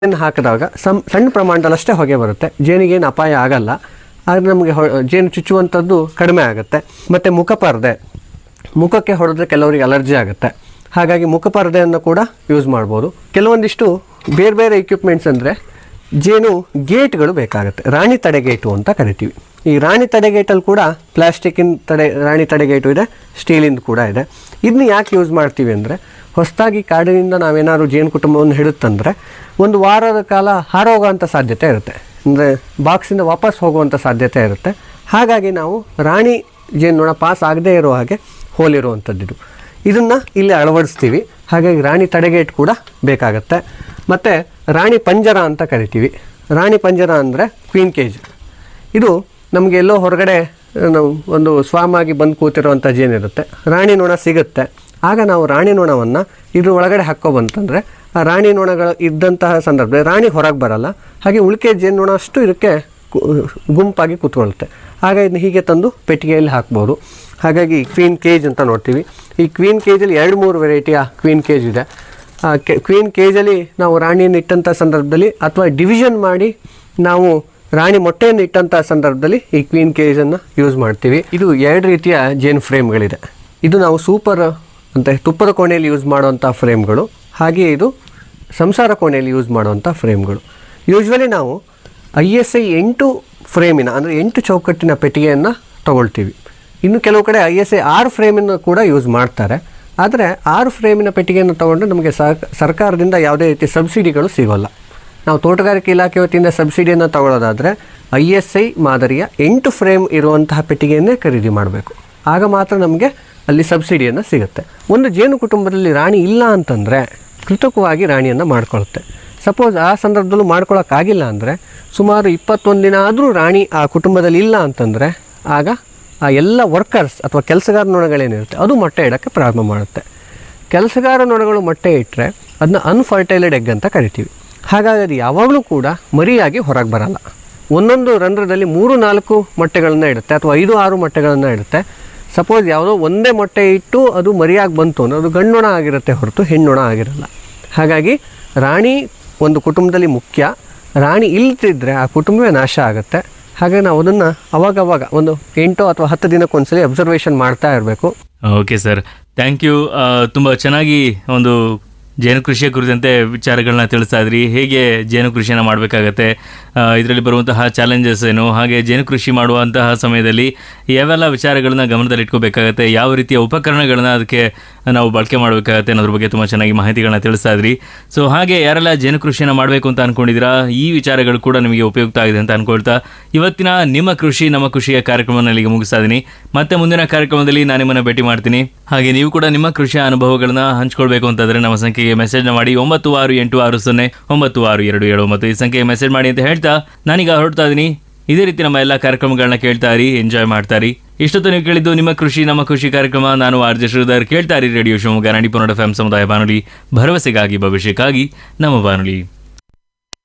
ಜೇನು ಹಾಕಿದಾಗ ಸಮ್ ಸಣ್ಣ ಪ್ರಮಾಣದಲ್ಲಷ್ಟೇ ಹೊಗೆ ಬರುತ್ತೆ ಜೇನಿಗೇನು ಅಪಾಯ ಆಗಲ್ಲ ಆದರೆ ನಮಗೆ ಹೊ ಜೇನು ಚುಚ್ಚುವಂಥದ್ದು ಕಡಿಮೆ ಆಗುತ್ತೆ ಮತ್ತು ಮುಖಪರ್ದೆ ಮುಖಕ್ಕೆ ಹೊಡೆದ್ರೆ ಕೆಲವರಿಗೆ ಅಲರ್ಜಿ ಆಗುತ್ತೆ ಹಾಗಾಗಿ ಮುಖಪರ್ದೆಯನ್ನು ಕೂಡ ಯೂಸ್ ಮಾಡ್ಬೋದು ಕೆಲವೊಂದಿಷ್ಟು ಬೇರೆ ಬೇರೆ ಇಕ್ವಿಪ್ಮೆಂಟ್ಸ್ ಅಂದರೆ ಜೇನು ಗೇಟ್ಗಳು ಬೇಕಾಗುತ್ತೆ ರಾಣಿ ತಡೆಗೇಟು ಅಂತ ಕರಿತೀವಿ ಈ ರಾಣಿ ತಡೆಗೇಟಲ್ಲಿ ಕೂಡ ಪ್ಲಾಸ್ಟಿಕ್ಕಿನ ತಡೆ ರಾಣಿ ತಡೆಗೇಟು ಇದೆ ಸ್ಟೀಲಿಂದ ಕೂಡ ಇದೆ ಇದನ್ನ ಯಾಕೆ ಯೂಸ್ ಮಾಡ್ತೀವಿ ಅಂದರೆ ಹೊಸದಾಗಿ ಕಾಡಿನಿಂದ ನಾವೇನಾದ್ರು ಜೇನು ಕುಟುಂಬವನ್ನು ಹಿಡುತ್ತಂದರೆ ಒಂದು ವಾರದ ಕಾಲ ಹಾರೋಗೋಂಥ ಸಾಧ್ಯತೆ ಇರುತ್ತೆ ಅಂದರೆ ಬಾಕ್ಸಿಂದ ವಾಪಸ್ ಹೋಗುವಂಥ ಸಾಧ್ಯತೆ ಇರುತ್ತೆ ಹಾಗಾಗಿ ನಾವು ರಾಣಿ ಜೇನುನೊಣ ಪಾಸ್ ಆಗದೇ ಇರೋ ಹಾಗೆ ಹೋಲಿರುವಂಥದ್ದು ಇದನ್ನು ಇಲ್ಲಿ ಅಳವಡಿಸ್ತೀವಿ ಹಾಗಾಗಿ ರಾಣಿ ತಡೆಗೇಟ್ ಕೂಡ ಬೇಕಾಗತ್ತೆ ಮತ್ತು ರಾಣಿ ಪಂಜರ ಅಂತ ಕರಿತೀವಿ ರಾಣಿ ಪಂಜರ ಅಂದರೆ ಕ್ವೀನ್ ಕೇಜ್ ಇದು ನಮಗೆ ಎಲ್ಲೋ ಹೊರಗಡೆ ಆ, ನಾವು ಒಂದು ಸ್ವಾಮಾಗಿ ಬಂದು ಕೂತಿರುವಂಥ ಜೇನಿರುತ್ತೆ ರಾಣಿ ನೊಣ ಸಿಗುತ್ತೆ ಆಗ ನಾವು ರಾಣಿ ನೊಣವನ್ನು ಇದ್ರ ಒಳಗಡೆ ಹಾಕ್ಕೊಬಂತಂದರೆ ಆ ರಾಣಿ ನೊಣಗಳು ಇದ್ದಂತಹ ಸಂದರ್ಭದಲ್ಲಿ ರಾಣಿ ಹೊರಗೆ ಬರಲ್ಲ ಹಾಗೆ ಉಳಿಕೆ ಜೇನುನೊಣ ಅಷ್ಟು ಇದಕ್ಕೆ ಕು- ಗುಂಪಾಗಿ ಕೂತ್ಕೊಳ್ಳುತ್ತೆ ಆಗ ಇದನ್ನ ಹೀಗೆ ತಂದು ಪೆಟ್ಟಿಗೆಯಲ್ಲಿ ಹಾಕ್ಬೋದು ಹಾಗಾಗಿ ಕ್ವೀನ್ ಕೇಜ್ ಅಂತ ನೋಡ್ತೀವಿ ಈ ಕ್ವೀನ್ ಕೇಜಲ್ಲಿ ಎರಡು ಮೂರು ವೆರೈಟಿಯ ಕ್ವೀನ್ ಕೇಜ್ ಇದೆ ಆ ಕೆ ಕ್ವೀನ್ ಕೇಜಲ್ಲಿ ನಾವು ರಾಣಿಯನ್ನು ಇಟ್ಟಂಥ ಸಂದರ್ಭದಲ್ಲಿ ಅಥವಾ ಡಿವಿಷನ್ ಮಾಡಿ ನಾವು ರಾಣಿ ಮೊಟ್ಟೆಯನ್ನು ಇಟ್ಟಂಥ ಸಂದರ್ಭದಲ್ಲಿ ಈ ಕ್ವೀನ್ ಕೇಜನ್ನು ಯೂಸ್ ಮಾಡ್ತೀವಿ ಇದು ಎರಡು ರೀತಿಯ ಜೇನು ಫ್ರೇಮ್ಗಳಿದೆ ಇದು ನಾವು ಸೂಪರ್ ಅಂತ ತುಪ್ಪದ ಕೋಣೆಯಲ್ಲಿ ಯೂಸ್ ಮಾಡುವಂಥ ಫ್ರೇಮ್ಗಳು ಹಾಗೆಯೇ ಇದು ಸಂಸಾರ ಕೋಣೆಯಲ್ಲಿ ಯೂಸ್ ಮಾಡುವಂಥ ಫ್ರೇಮ್ಗಳು ಯೂಶ್ವಲಿ ನಾವು ಐ ಎಸ್ ಐ ಎಂಟು ಫ್ರೇಮಿನ ಅಂದರೆ ಎಂಟು ಚೌಕಟ್ಟಿನ ಪೆಟ್ಟಿಗೆಯನ್ನು ತಗೊಳ್ತೀವಿ ಇನ್ನು ಕೆಲವು ಕಡೆ ಐ ಎಸ್ ಐ ಆರು ಫ್ರೇಮನ್ನು ಕೂಡ ಯೂಸ್ ಮಾಡ್ತಾರೆ ಆದರೆ ಆರು ಫ್ರೇಮಿನ ಪೆಟ್ಟಿಗೆಯನ್ನು ತಗೊಂಡು ನಮಗೆ ಸರ್- ಸರ್ಕಾರದಿಂದ ಯಾವುದೇ ರೀತಿ ಸಬ್ಸಿಡಿಗಳು ಸಿಗೋಲ್ಲ ನಾವು ತೋಟಗಾರಿಕೆ ಇಲಾಖೆ ವತಿಯಿಂದ ಸಬ್ಸಿಡಿಯನ್ನು ತಗೊಳ್ಳೋದಾದರೆ ಐ ಎಸ್ ಐ ಮಾದರಿಯ ಎಂಟು ಫ್ರೇಮ್ ಇರುವಂತಹ ಪೆಟ್ಟಿಗೆಯನ್ನೇ ಖರೀದಿ ಮಾಡಬೇಕು ಆಗ ಮಾತ್ರ ನಮಗೆ ಅಲ್ಲಿ ಸಬ್ಸಿಡಿಯನ್ನು ಸಿಗುತ್ತೆ ಒಂದು ಜೇನು ಕುಟುಂಬದಲ್ಲಿ ರಾಣಿ ಇಲ್ಲ ಅಂತಂದರೆ ಕೃತಕವಾಗಿ ರಾಣಿಯನ್ನು ಮಾಡ್ಕೊಳ್ಳುತ್ತೆ ಸಪೋಸ್ ಆ ಸಂದರ್ಭದಲ್ಲೂ ಮಾಡ್ಕೊಳ್ಳೋಕ್ಕಾಗಿಲ್ಲ ಅಂದರೆ ಸುಮಾರು ಇಪ್ಪತ್ತೊಂದು ದಿನ ಆದರೂ ರಾಣಿ ಆ ಕುಟುಂಬದಲ್ಲಿ ಇಲ್ಲ ಅಂತಂದರೆ ಆಗ ಆ ಎಲ್ಲ ವರ್ಕರ್ಸ್ ಅಥವಾ ಕೆಲಸಗಾರ ನೊಣಗಳೇನಿರುತ್ತೆ ಅದು ಮೊಟ್ಟೆ ಇಡೋಕ್ಕೆ ಪ್ರಾರಂಭ ಮಾಡುತ್ತೆ ಕೆಲಸಗಾರ ನೊಣಗಳು ಮೊಟ್ಟೆ ಇಟ್ಟರೆ ಅದನ್ನ ಅನ್ಫರ್ಟೈಲ್ಡ್ ಎಗ್ ಅಂತ ಕರಿತೀವಿ ಹಾಗಾಗಿ ಅದು ಯಾವಾಗಲೂ ಕೂಡ ಮರಿಯಾಗಿ ಹೊರಗೆ ಬರಲ್ಲ ಒಂದೊಂದು ರಂಧ್ರದಲ್ಲಿ ಮೂರು ನಾಲ್ಕು ಮೊಟ್ಟೆಗಳನ್ನು ಇಡುತ್ತೆ ಅಥವಾ ಐದು ಆರು ಮೊಟ್ಟೆಗಳನ್ನು ಇಡುತ್ತೆ ಸಪೋಸ್ ಯಾವುದೋ ಒಂದೇ ಮೊಟ್ಟೆ ಇಟ್ಟು ಅದು ಮರಿಯಾಗಿ ಬಂತು ಅಂದರೆ ಅದು ಗಂಡೊಣ ಆಗಿರುತ್ತೆ ಹೊರತು ಹೆಣ್ಣೊಣ ಆಗಿರಲ್ಲ ಹಾಗಾಗಿ ರಾಣಿ ಒಂದು ಕುಟುಂಬದಲ್ಲಿ ಮುಖ್ಯ ರಾಣಿ ಇಲ್ದಿದ್ರೆ ಆ ಕುಟುಂಬವೇ ನಾಶ ಆಗುತ್ತೆ ಹಾಗೆ ನಾವು ಅದನ್ನು ಅವಾಗವಾಗ ಒಂದು ಎಂಟು ಅಥವಾ ಹತ್ತು ದಿನಕ್ಕೊಂದ್ಸಲಿ ಅಬ್ಸರ್ವೇಷನ್ ಮಾಡ್ತಾ ಇರಬೇಕು ಓಕೆ ಸರ್ ಥ್ಯಾಂಕ್ ಯು ತುಂಬ ಚೆನ್ನಾಗಿ ಒಂದು ಜೇನು ಕೃಷಿಯ ಕುರಿತಂತೆ ವಿಚಾರಗಳನ್ನ ತಿಳಿಸ್ತಾ ಇದ್ರಿ ಹೇಗೆ ಜೇನು ಕೃಷಿಯನ್ನು ಮಾಡಬೇಕಾಗತ್ತೆ ಇದರಲ್ಲಿ ಬರುವಂತಹ ಚಾಲೆಂಜಸ್ ಏನು ಹಾಗೆ ಜೇನು ಕೃಷಿ ಮಾಡುವಂತಹ ಸಮಯದಲ್ಲಿ ಯಾವೆಲ್ಲ ವಿಚಾರಗಳನ್ನ ಗಮನದಲ್ಲಿ ಇಟ್ಕೋಬೇಕಾಗತ್ತೆ ಯಾವ ರೀತಿಯ ಉಪಕರಣಗಳನ್ನ ಅದಕ್ಕೆ ನಾವು ಬಳಕೆ ಮಾಡಬೇಕಾಗತ್ತೆ ಅನ್ನೋದ್ರ ಬಗ್ಗೆ ತುಂಬ ಚೆನ್ನಾಗಿ ಮಾಹಿತಿಗಳನ್ನ ತಿಳಿಸ್ತಾ ಇದ್ರಿ ಸೊ ಹಾಗೆ ಯಾರೆಲ್ಲ ಜೇನು ಕೃಷಿಯನ್ನು ಮಾಡಬೇಕು ಅಂತ ಅನ್ಕೊಂಡಿದ್ದೀರಾ ಈ ವಿಚಾರಗಳು ಕೂಡ ನಿಮಗೆ ಉಪಯುಕ್ತ ಆಗಿದೆ ಅಂತ ಅನ್ಕೊಳ್ತಾ ಇವತ್ತಿನ ನಿಮ್ಮ ಕೃಷಿ ನಮ್ಮ ಕೃಷಿಯ ಕಾರ್ಯಕ್ರಮವನ್ನು ಇಲ್ಲಿಗೆ ಮುಗಿಸ್ತಾ ಇದ್ದೀನಿ ಮತ್ತೆ ಮುಂದಿನ ಕಾರ್ಯಕ್ರಮದಲ್ಲಿ ನಾನು ನಿಮ್ಮನ್ನು ಭೇಟಿ ಮಾಡ್ತೀನಿ ಹಾಗೆ ನೀವು ಕೂಡ ನಿಮ್ಮ ಕೃಷಿಯ ಅನುಭವಗಳನ್ನ ಹಂಚ್ಕೊಳ್ಬೇಕು ಅಂತಂದ್ರೆ ನಮ್ಮ ಸಂಖ್ಯೆಗೆ ಮೆಸೇಜ್ ಮಾಡಿ ಒಂಬತ್ತು ಆರು ಎಂಟು ಆರು ಸೊನ್ನೆ ಒಂಬತ್ತು ಆರು ಎರಡು ಏಳು ಒಂಬತ್ತು ಈ ಸಂಖ್ಯೆಗೆ ಮೆಸೇಜ್ ಮಾಡಿ ಅಂತ ಹೇಳ್ತಾ ನಾನೀಗ ಹೊರಡ್ತಾ ಇದ್ದೀನಿ ಇದೇ ರೀತಿ ನಮ್ಮ ಎಲ್ಲ ಕಾರ್ಯಕ್ರಮಗಳನ್ನ ಕೇಳ್ತಾ ಇರಿ ಎಂಜಾಯ್ ಮಾಡ್ತಾ ಇರಿ ಇಷ್ಟೊತ್ತು ನೀವು ಕೇಳಿದ್ದು ನಿಮ್ಮ ಕೃಷಿ ನಮ್ಮ ಕೃಷಿ ಕಾರ್ಯಕ್ರಮ ನಾನು ಆರ್ ಜೆ ಶ್ರೀಧರ್ ಕೇಳ್ತಾ ಇರಿ ರೇಡಿಯೋ ಶಿವಮೊಗ್ಗ ನಾಡಿ ಪುನಡ ಎಫ್ ಸಮುದಾಯ ಬಾನುಲಿ ಭರವಸೆಗಾಗಿ ಭವಿಷ್ಯಕ್ಕಾಗಿ ನಮ್ಮ ಬಾನುಲಿ